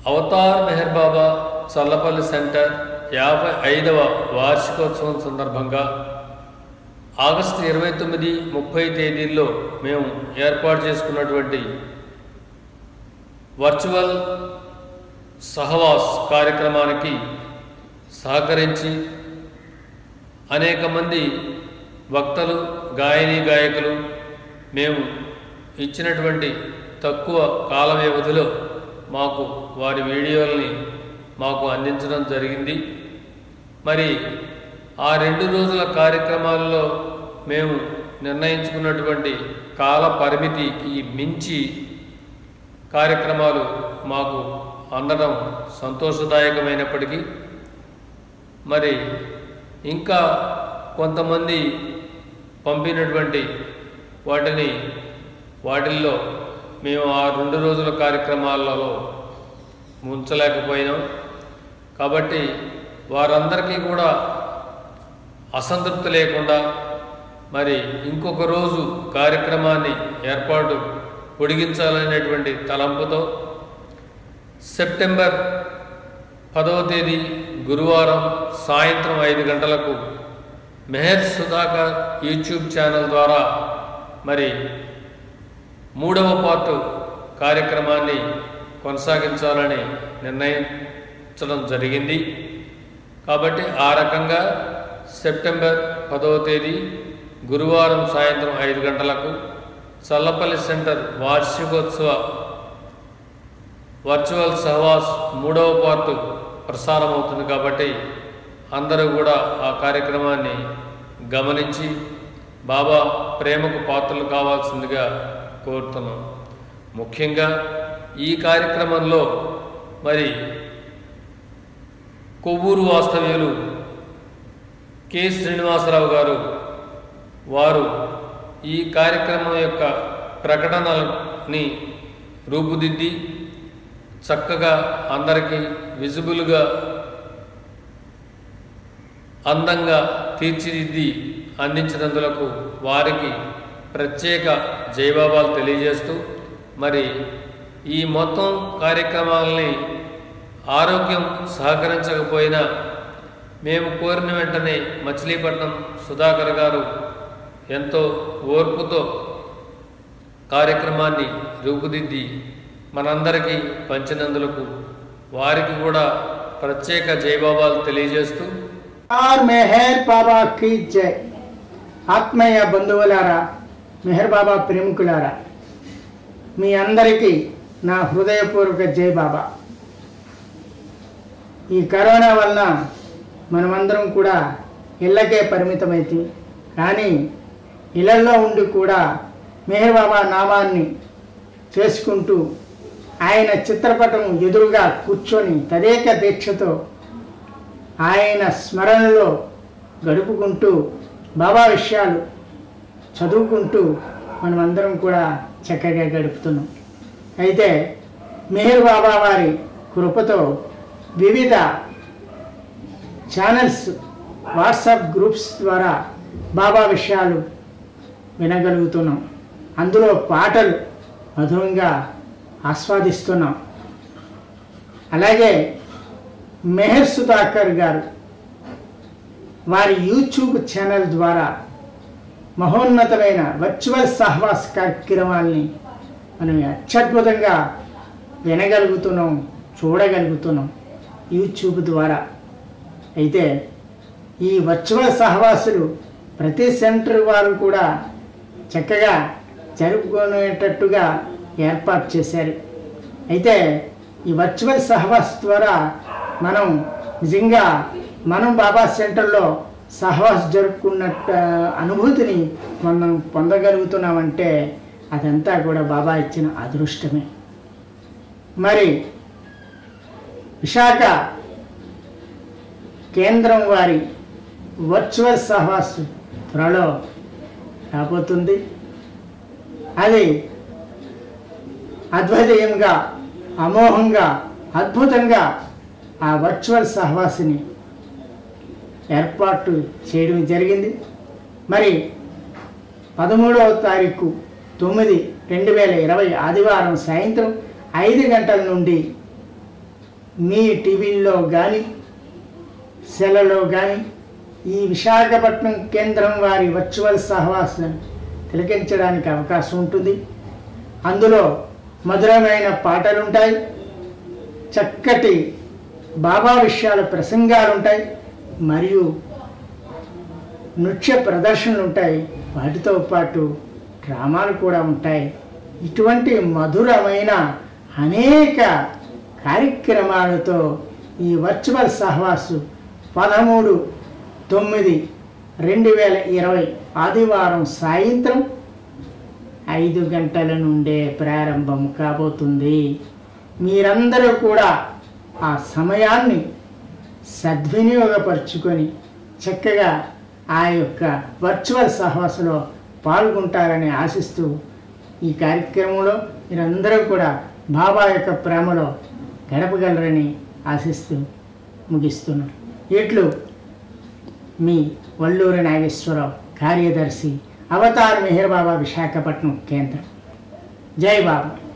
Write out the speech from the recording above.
Avatar Meher Baba Challapalli centre యాభై ఐదవ వార్షికోత్సవం సందర్భంగా ఆగస్టు ఇరవై తొమ్మిది ముప్పై తేదీల్లో మేము ఏర్పాటు చేసుకున్నటువంటి వర్చువల్ సహవాస్ కార్యక్రమానికి సహకరించి అనేక మంది వక్తలు గాయని గాయకులు మేము ఇచ్చినటువంటి తక్కువ కాల వ్యవధిలో మాకు వారి వీడియోల్ని మాకు అందించడం జరిగింది మరి ఆ రెండు రోజుల కార్యక్రమాల్లో మేము నిర్ణయించుకున్నటువంటి కాల పరిమితికి మించి కార్యక్రమాలు మాకు అందడం సంతోషదాయకమైనప్పటికీ మరి ఇంకా కొంతమంది పంపినటువంటి వాటిని వాటిల్లో మేము ఆ రెండు రోజుల కార్యక్రమాలలో ఉంచలేకపోయినాం కాబట్టి వారందరికీ కూడా అసంతృప్తి లేకుండా మరి ఇంకొక రోజు కార్యక్రమాన్ని ఏర్పాటు పొడిగించాలనేటువంటి తలంపుతో సెప్టెంబర్ పదవ తేదీ గురువారం సాయంత్రం ఐదు గంటలకు మెహర్ సుధాకర్ యూట్యూబ్ ఛానల్ ద్వారా మరి మూడవ పార్టు కార్యక్రమాన్ని కొనసాగించాలని నిర్ణయించడం జరిగింది కాబట్టి ఆ రకంగా సెప్టెంబర్ పదవ తేదీ గురువారం సాయంత్రం ఐదు గంటలకు చల్లపల్లి సెంటర్ వార్షికోత్సవ వర్చువల్ సహవాస్ మూడవ పార్టు ప్రసారం అవుతుంది కాబట్టి అందరూ కూడా ఆ కార్యక్రమాన్ని గమనించి బాబా ప్రేమకు పాత్రలు కావాల్సిందిగా కోరుతున్నాం ముఖ్యంగా ఈ కార్యక్రమంలో మరి కొవ్వూరు వాస్తవ్యులు కె శ్రీనివాసరావు గారు వారు ఈ కార్యక్రమం యొక్క ప్రకటనని రూపుదిద్ది చక్కగా అందరికీ విజిబుల్గా అందంగా తీర్చిదిద్ది అందించినందులకు వారికి ప్రత్యేక జయబాబాలు తెలియజేస్తూ మరి ఈ మొత్తం కార్యక్రమాలని ఆరోగ్యం సహకరించకపోయినా మేము కోరిన వెంటనే మచిలీపట్నం సుధాకర్ గారు ఎంతో ఓర్పుతో కార్యక్రమాన్ని రూపుదిద్ది మనందరికీ పంచినందులకు వారికి కూడా ప్రత్యేక జయబాబాలు తెలియజేస్తూ ఆర్ మెహర్ బాబా కి జై ఆత్మీయ బంధువులారా మెహర్ బాబా ప్రేమికులారా మీ అందరికీ నా హృదయపూర్వక జై బాబా ఈ కరోనా వలన మనమందరం కూడా ఇళ్ళకే పరిమితమైతే కానీ ఇళ్లలో ఉండి కూడా మెహర్ బాబా నామాన్ని చేసుకుంటూ ఆయన చిత్రపటం ఎదురుగా కూర్చొని తదేక దీక్షతో ఆయన స్మరణలో గడుపుకుంటూ బాబా విషయాలు చదువుకుంటూ మనమందరం కూడా చక్కగా గడుపుతున్నాం అయితే మెహర్ బాబా వారి కృపతో వివిధ ఛానల్స్ వాట్సాప్ గ్రూప్స్ ద్వారా బాబా విషయాలు వినగలుగుతున్నాం అందులో పాటలు మధురంగా ఆస్వాదిస్తున్నాం అలాగే మెహర్ సుధాకర్ గారు వారి యూట్యూబ్ ఛానల్ ద్వారా మహోన్నతమైన వర్చువల్ సహవాస్ కార్యక్రమాల్ని మనం అత్యద్భుతంగా వినగలుగుతున్నాం చూడగలుగుతున్నాం యూట్యూబ్ ద్వారా అయితే ఈ వర్చువల్ సహవాసులు ప్రతి సెంటర్ వారు కూడా చక్కగా జరుపుకునేటట్టుగా ఏర్పాటు చేశారు అయితే ఈ వర్చువల్ సహవాస్ ద్వారా మనం నిజంగా మనం బాబా సెంటర్లో సహవాస్ జరుపుకున్నట్టు అనుభూతిని మనం పొందగలుగుతున్నామంటే అదంతా కూడా బాబా ఇచ్చిన అదృష్టమే మరి విశాఖ కేంద్రం వారి వర్చువల్ సహవాస్ త్వరలో రాబోతుంది అది అద్వితీయంగా అమోఘంగా అద్భుతంగా ఆ వర్చువల్ సహవాసిని ఏర్పాటు చేయడం జరిగింది మరి పదమూడవ తారీఖు తొమ్మిది రెండు వేల ఇరవై ఆదివారం సాయంత్రం ఐదు గంటల నుండి మీ టీవీల్లో కానీ సెలలో కానీ ఈ విశాఖపట్నం కేంద్రం వారి వర్చువల్ సహవాసం తిలకించడానికి అవకాశం ఉంటుంది అందులో మధురమైన పాటలుంటాయి చక్కటి బాబా విషయాల ప్రసంగాలు ఉంటాయి మరియు నృత్య ప్రదర్శనలు ఉంటాయి వాటితో పాటు డ్రామాలు కూడా ఉంటాయి ఇటువంటి మధురమైన అనేక కార్యక్రమాలతో ఈ వర్చువల్ సహవాసు పదమూడు తొమ్మిది రెండు వేల ఇరవై ఆదివారం సాయంత్రం ఐదు గంటల నుండే ప్రారంభం కాబోతుంది మీరందరూ కూడా ఆ సమయాన్ని సద్వినియోగపరుచుకొని చక్కగా ఆ యొక్క వర్చువల్ సహవాసంలో పాల్గొంటారని ఆశిస్తూ ఈ కార్యక్రమంలో మీరందరూ కూడా బాబా యొక్క ప్రేమలో గడపగలరని ఆశిస్తూ ముగిస్తున్నాను ఇట్లు మీ వల్లూరి నాగేశ్వరరావు కార్యదర్శి అవతార్ మెహర్ బాబా విశాఖపట్నం కేంద్రం జై బాబా